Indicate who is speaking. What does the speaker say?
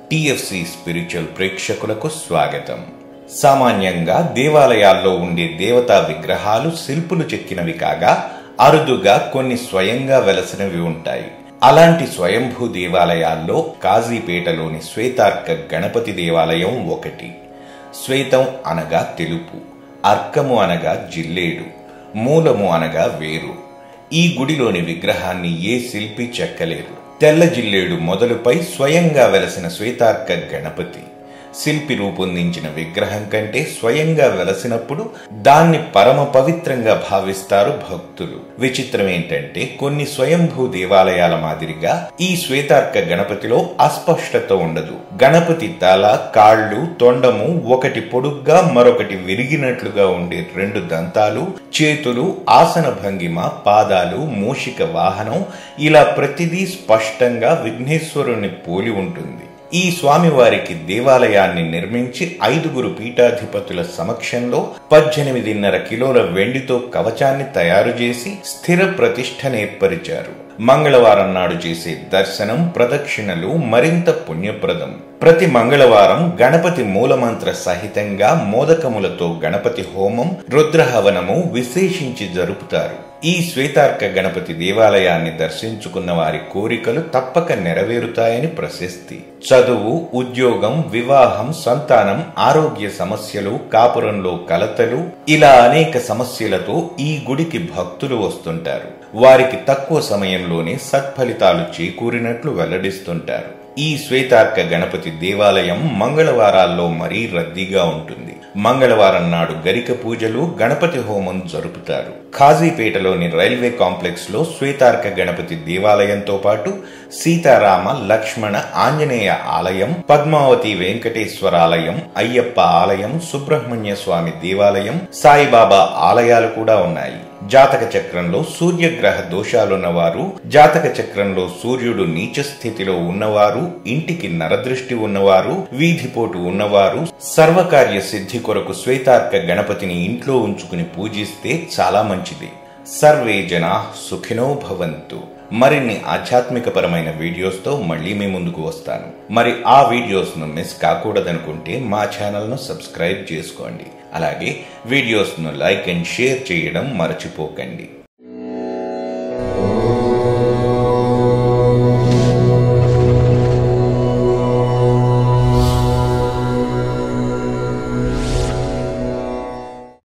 Speaker 1: TFC spiritual ప్రేక్షకులకు స్వాగతం సామాన్యంగా దేవాలయాల్లో ఉండే దేవతా విగ్రహాలు శిల్పులు చెక్కినవి కాగా అరుదుగా కొన్ని స్వయంగా వెలసినవి ఉంటాయి అలాంటి స్వయంభూ దేవాలయాల్లో కాజీపేటలోని శ్వేతార్క గణపతి దేవాలయం ఒకటి శ్వేతం అనగా తెలుపు అర్కము అనగా జిల్లేడు మూలము అనగా వేరు ఈ గుడిలోని విగ్రహాన్ని ఏ శిల్పి చెక్కలేదు తెల్ల జిల్లేడు మొదలుపై స్వయంగా వెలసిన శ్వేతార్క గణపతి శిల్పి రూపొందించిన విగ్రహం కంటే స్వయంగా వెలసినప్పుడు దాన్ని పరమ పవిత్రంగా భావిస్తారు భక్తులు విచిత్రం ఏంటంటే కొన్ని స్వయంభూ దేవాలయాల మాదిరిగా ఈ శ్వేతార్క గణపతిలో అస్పష్టత ఉండదు గణపతి తల కాళ్ళు తొండము ఒకటి పొడుగ్గా మరొకటి విరిగినట్లుగా ఉండే రెండు దంతాలు చేతులు ఆసన భంగిమ పాదాలు మూషిక వాహనం ఇలా ప్రతిదీ స్పష్టంగా విఘ్నేశ్వరుని పోలి ఉంటుంది ఈ స్వామివారికి దేవాలయాన్ని నిర్మించి ఐదుగురు పీఠాధిపతుల సమక్షంలో పద్దెనిమిదిన్నర కిలోల వెండితో కవచాన్ని తయారు చేసి స్థిర ప్రతిష్ఠ ఏర్పరిచారు మంగళవారం నాడు చేసే దర్శనం ప్రదక్షిణలు మరింత పుణ్యప్రదం ప్రతి మంగళవారం గణపతి మూలమంత్ర సహితంగా మోదకములతో గణపతి హోమం రుద్రహవనము విశేషించి జరుపుతారు ఈ శ్వేతార్క గణపతి దేవాలయాన్ని దర్శించుకున్న వారి కోరికలు తప్పక నెరవేరుతాయని ప్రశస్తి చదువు ఉద్యోగం వివాహం సంతానం ఆరోగ్య సమస్యలు కాపురంలో కలతలు ఇలా అనేక సమస్యలతో ఈ గుడికి భక్తులు వస్తుంటారు వారికి తక్కువ సమయంలోనే సత్ఫలితాలు చేకూరినట్లు వెల్లడిస్తుంటారు ఈ శ్వేతార్క గణపతి దేవాలయం మంగళవారాల్లో మరీ రద్దీగా ఉంటుంది మంగళవారం నాడు గరిక పూజలు గణపతి హోమం జరుపుతారు ఖాజీపేటలోని రైల్వే కాంప్లెక్స్ లో శ్వేతార్క గణపతి దేవాలయంతో పాటు సీతారామ లక్ష్మణ ఆంజనేయ ఆలయం పద్మావతి వెంకటేశ్వర ఆలయం అయ్యప్ప ఆలయం సుబ్రహ్మణ్య స్వామి దేవాలయం సాయిబాబా ఆలయాలు కూడా ఉన్నాయి జాతక చక్రంలో సూర్యగ్రహ దోషాలున్నవారు జాతక చక్రంలో సూర్యుడు నీచ స్థితిలో ఉన్నవారు ఇంటికి నరదృష్టి ఉన్నవారు వీధిపోటు ఉన్నవారు సర్వకార్య సిద్ధి కొరకు శ్వేతార్క గణపతిని ఇంట్లో ఉంచుకుని పూజిస్తే చాలా మంచిది సర్వే జనా సుఖినో భవంతు మరిన్ని ఆధ్యాత్మికపరమైన వీడియోస్తో మళ్ళీ మీ ముందుకు వస్తాను మరి ఆ వీడియోస్ను మిస్ కాకూడదనుకుంటే మా ఛానల్ను సబ్స్క్రైబ్ చేసుకోండి అలాగే వీడియోస్ను లైక్ అండ్ షేర్ చేయడం మరచిపోకండి